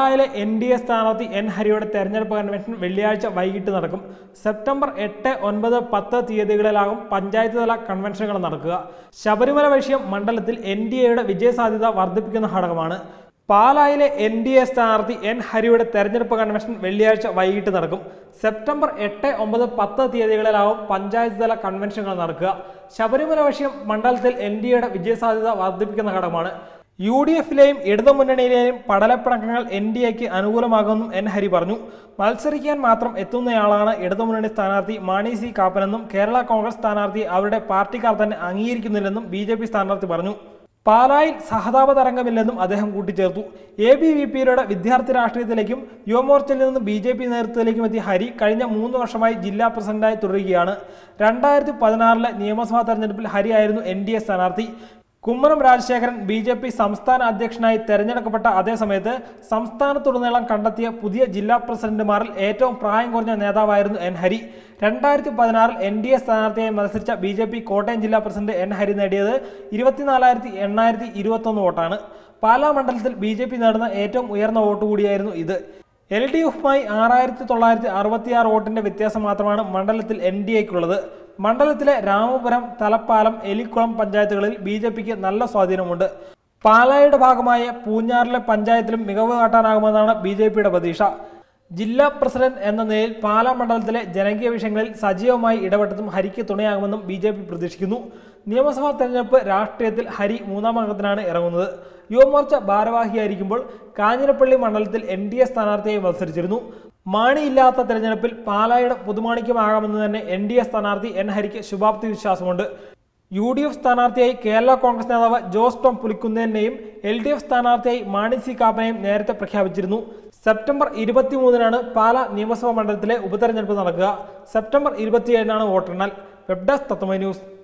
പാലായിലെ N D A സ്ഥാനാർത്ഥി N ഹരിയുടെ തെരഞ്ഞെടുപ്പ് കൺവെൻഷൻ വെള്ളിയാഴ്ച വൈകിട്ട് നടക്കും സെപ്റ്റംബർ എട്ട് ഒൻപത് പത്ത് തീയതികളിലാകും പഞ്ചായത്ത് തല കൺവെൻഷനുകൾ നടക്കുക ശബരിമല വിഷയം മണ്ഡലത്തിൽ എൻ ഡി എയുടെ വിജയസാധ്യത വർദ്ധിപ്പിക്കുന്ന ഘടകമാണ് പാലായിലെ എൻ ഡി എ സ്ഥാനാർത്ഥി എൻ ഹരിയുടെ തെരഞ്ഞെടുപ്പ് കൺവെൻഷൻ വെള്ളിയാഴ്ച വൈകിട്ട് നടക്കും സെപ്റ്റംബർ എട്ട് ഒമ്പത് പത്ത് തീയതികളിലാവും പഞ്ചായത്ത് തല കൺവെൻഷനുകൾ നടക്കുക ശബരിമല വിഷയം മണ്ഡലത്തിൽ എൻ ഡി എയുടെ വിജയസാധ്യത വർദ്ധിപ്പിക്കുന്ന ഘടകമാണ് യു ഡി എഫിലെയും ഇടതുമുന്നണിയിലെയും പടലപ്പിണക്കങ്ങൾ എൻ ഡി എക്ക് അനുകൂലമാകുമെന്നും എൻ ഹരി പറഞ്ഞു മത്സരിക്കാൻ മാത്രം എത്തുന്നയാളാണ് ഇടതുമുന്നണി സ്ഥാനാർത്ഥി മാണി സി കാപ്പനെന്നും കേരള കോൺഗ്രസ് സ്ഥാനാർത്ഥി അവരുടെ പാർട്ടിക്കാർ തന്നെ അംഗീകരിക്കുന്നില്ലെന്നും ബി ജെ പി സ്ഥാനാർത്ഥി പറഞ്ഞു പാലായിൽ സഹതാപ തരംഗമില്ലെന്നും അദ്ദേഹം കൂട്ടിച്ചേർത്തു എ ബി വി പിയുടെ വിദ്യാർത്ഥി രാഷ്ട്രീയത്തിലേക്കും യുവമോർച്ചയിൽ നിന്നും ബി ജെ പി നേതൃത്വത്തിലേക്കും എത്തിയ ഹരി കഴിഞ്ഞ മൂന്ന് വർഷമായി ജില്ലാ പ്രസിഡന്റായി തുടരുകയാണ് രണ്ടായിരത്തി പതിനാറിലെ നിയമസഭാ തെരഞ്ഞെടുപ്പിൽ ഹരി ആയിരുന്നു എൻ ഡി എ സ്ഥാനാർത്ഥി Kummanam Rajasekharan B J P സംസ്ഥാന അധ്യക്ഷനായി തെരഞ്ഞെടുക്കപ്പെട്ട അതേ സമയത്ത് സംസ്ഥാനത്തുടനീളം കണ്ടെത്തിയ പുതിയ ജില്ലാ പ്രസിഡന്റുമാരിൽ ഏറ്റവും പ്രായം കുറഞ്ഞ നേതാവായിരുന്നു എൻ ഹരി രണ്ടായിരത്തി പതിനാറിൽ എൻ ഡി എ സ്ഥാനാർത്ഥിയായി മത്സരിച്ച ബി ജെ പി കോട്ടയം ജില്ലാ പ്രസിഡന്റ് എൻ ഹരി നേടിയത് ഇരുപത്തിനാലായിരത്തി എണ്ണായിരത്തി ഇരുപത്തൊന്ന് വോട്ടാണ് പാലാ മണ്ഡലത്തിൽ ബി ജെ പി നേടുന്ന ഏറ്റവും ഉയർന്ന വോട്ട് കൂടിയായിരുന്നു ഇത് എൽ ഡി എഫുമായി ആറായിരത്തി തൊള്ളായിരത്തി അറുപത്തിയാറ് വോട്ടിന്റെ വ്യത്യാസം മാത്രമാണ് മണ്ഡലത്തിൽ എൻ ഡി എക്കുള്ളത് മണ്ഡലത്തിലെ രാമപുരം തലപ്പാലം എലിക്കുളം പഞ്ചായത്തുകളിൽ ബി ജെ പിക്ക് നല്ല സ്വാധീനമുണ്ട് പാലായുടെ ഭാഗമായ പൂഞ്ഞാറിലെ പഞ്ചായത്തിലും മികവ് കാട്ടാനാകുമെന്നാണ് ബി ജെ പിയുടെ പ്രതീക്ഷ ജില്ലാ പ്രസിഡന്റ് എന്ന നിലയിൽ പാലാ മണ്ഡലത്തിലെ ജനകീയ വിഷയങ്ങളിൽ സജീവമായി ഇടപെട്ടതും ഹരിക്ക് തുണയാകുമെന്നും ബി ജെ പി പ്രതീക്ഷിക്കുന്നു നിയമസഭാ തെരഞ്ഞെടുപ്പ് രാഷ്ട്രീയത്തിൽ ഹരി മൂന്നാം അംഗത്തിനാണ് ഇറങ്ങുന്നത് യുവമോർച്ച ഭാരവാഹിയായിരിക്കുമ്പോൾ കാഞ്ഞിരപ്പള്ളി മണ്ഡലത്തിൽ എൻ ഡി എ സ്ഥാനാർത്ഥിയായി മത്സരിച്ചിരുന്നു മാണിയില്ലാത്ത തെരഞ്ഞെടുപ്പിൽ പാലായുടെ പുതുമാണിക്യമാകാമെന്ന് തന്നെ എൻ ഡി എ സ്ഥാനാർത്ഥി എൻ ഹരിക്ക് ശുഭാപ്തി വിശ്വാസമുണ്ട് യു ഡി എഫ് സ്ഥാനാർത്ഥിയായി കേരള കോൺഗ്രസ് നേതാവ് ജോസ് ടോം പുലിക്കുന്നേനെയും എൽ ഡി എഫ് സ്ഥാനാർത്ഥിയായി മാണി സി കാപ്പനെയും നേരത്തെ പ്രഖ്യാപിച്ചിരുന്നു സെപ്റ്റംബർ ഇരുപത്തിമൂന്നിനാണ് പാല നിയമസഭാ മണ്ഡലത്തിലെ ഉപതെരഞ്ഞെടുപ്പ് നടക്കുക സെപ്റ്റംബർ ഇരുപത്തിയേഴിനാണ് വോട്ടെണ്ണൽ വെബ് ഡെസ്ക് തത്വമൈ ന്യൂസ്